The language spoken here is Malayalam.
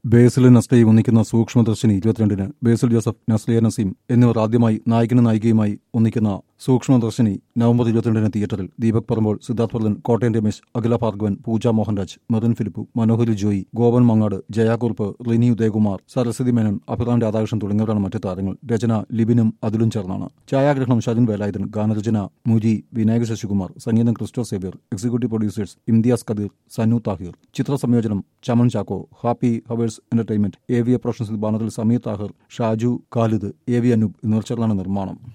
ബേസിലും നസ്ലയും ഒന്നിക്കുന്ന സൂക്ഷ്മദർശിനി ഇരുപത്തിരണ്ടിന് ബേസിൽ ജോസഫ് നസ്ലിയ നസീം എന്നിവർ ആദ്യമായി നായകനും നായികയുമായി ഒന്നിക്കുന്ന സൂക്ഷ്മദർശിനി നവംബർ ഇരുപത്തിരണ്ടിന് തിയേറ്ററിൽ ദീപക് പറമ്പോൾ സിദ്ധാർത്ഥ് വർദ്ധൻ കോട്ടയം രമേശ് അഖില ഭാർഗവൻ പൂജ മോഹൻരാജ് മെറിൻ ഫിലിപ്പു മനോഹരി ജോയി ഗോപൻ മങ്ങാട് ജയാകുറുപ്പ് റിനി ഉദയകുമാർ സരസ്വതി മേനൻ അഭിറാം രാധാകൃഷ്ണൻ തുടങ്ങിയവരാണ് മറ്റു താരങ്ങൾ രചന ലിബിനും അതിലും ചേർന്നാണ് ഛായാഗ്രഹണം ഷജിൻ വേലായുധൻ ഗാനരചന മുരി വിനായക ശശികുമാർ സംഗീതം ക്രിസ്റ്റോ സേവ്യർ എക്സിക്യൂട്ടീവ് പ്രൊഡ്യൂസേഴ്സ് ഇംതിയാസ് കദീർ സനു താഹിർ ചിത്ര സംയോജനം Chaman Chacko Happy Hours Entertainment A V A Professionals ബാനറിൽ സമീർ താഹിർ ഷാജു ഖാലിദ് എ വി അനൂപ് എന്നിവർ ചേർന്നാണ് നിർമ്മാണം